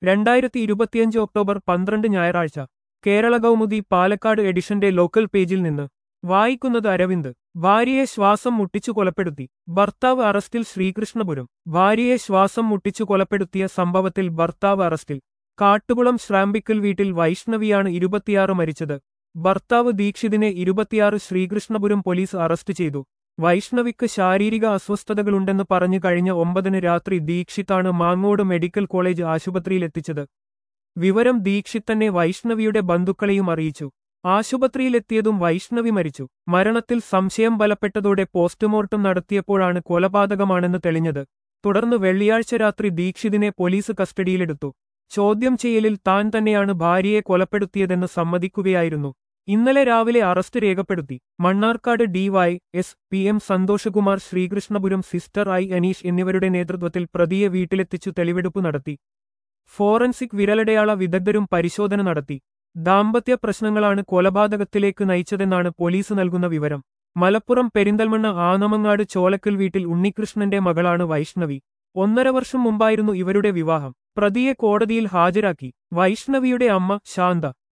രണ്ടായിരത്തി ഇരുപത്തിയഞ്ച് ഒക്ടോബർ പന്ത്രണ്ട് ഞായറാഴ്ച കേരള കൗമുദി പാലക്കാട് എഡിഷന്റെ ലോക്കൽ പേജിൽ നിന്ന് വായിക്കുന്നത് അരവിന്ദ് ഭാര്യയെ ശ്വാസം മുട്ടിച്ചു കൊലപ്പെടുത്തി ഭർത്താവ് അറസ്റ്റിൽ ശ്രീകൃഷ്ണപുരം ഭാര്യയെ ശ്വാസം മുട്ടിച്ചു കൊലപ്പെടുത്തിയ സംഭവത്തിൽ ഭർത്താവ് അറസ്റ്റിൽ കാട്ടുകുളം ശ്രാമ്പിക്കൽ വീട്ടിൽ വൈഷ്ണവിയാണ് ഇരുപത്തിയാറ് മരിച്ചത് ഭർത്താവ് ദീക്ഷിതിനെ ഇരുപത്തിയാറ് ശ്രീകൃഷ്ണപുരം പോലീസ് അറസ്റ്റ് ചെയ്തു വൈഷ്ണവിക്ക് ശാരീരിക അസ്വസ്ഥതകളുണ്ടെന്ന് പറഞ്ഞു കഴിഞ്ഞ ഒമ്പതിന് രാത്രി ദീക്ഷിത്താണ് മാങ്ങോട് മെഡിക്കൽ കോളേജ് ആശുപത്രിയിലെത്തിച്ചത് വിവരം ദീക്ഷിത് തന്നെ വൈഷ്ണവിയുടെ ബന്ധുക്കളെയും അറിയിച്ചു ആശുപത്രിയിലെത്തിയതും വൈഷ്ണവി മരിച്ചു മരണത്തിൽ സംശയം ബലപ്പെട്ടതോടെ പോസ്റ്റ്മോർട്ടം നടത്തിയപ്പോഴാണ് കൊലപാതകമാണെന്ന് തെളിഞ്ഞത് തുടർന്ന് വെള്ളിയാഴ്ച രാത്രി ദീക്ഷിതിനെ പോലീസ് കസ്റ്റഡിയിലെടുത്തു ചോദ്യം ചെയ്യലിൽ താൻ തന്നെയാണ് ഭാര്യയെ കൊലപ്പെടുത്തിയതെന്ന് സമ്മതിക്കുകയായിരുന്നു ഇന്നലെ രാവിലെ അറസ്റ്റ് രേഖപ്പെടുത്തി Mannarkkad D Y S P M Santhoshkumar Sreekrishnapuram sister I Aneesh എന്നിവരുടെ നേതൃത്വത്തിൽ പ്രതിയെ വീട്ടിലെത്തിച്ചു തെളിവെടുപ്പ് നടത്തി ഫോറൻസിക് വിരലടയാള വിദഗ്ധരും പരിശോധന നടത്തി ദാമ്പത്യ പ്രശ്നങ്ങളാണ് കൊലപാതകത്തിലേക്ക് നയിച്ചതെന്നാണ് പോലീസ് നൽകുന്ന വിവരം മലപ്പുറം പെരിന്തൽമണ്ണ ആനമങ്ങാട് ചോലക്കൽ വീട്ടിൽ ഉണ്ണികൃഷ്ണന്റെ മകളാണ് വൈഷ്ണവി ഒന്നര വർഷം മുമ്പായിരുന്നു ഇവരുടെ വിവാഹം പ്രതിയെ കോടതിയിൽ ഹാജരാക്കി വൈഷ്ണവിയുടെ അമ്മ ശാന്ത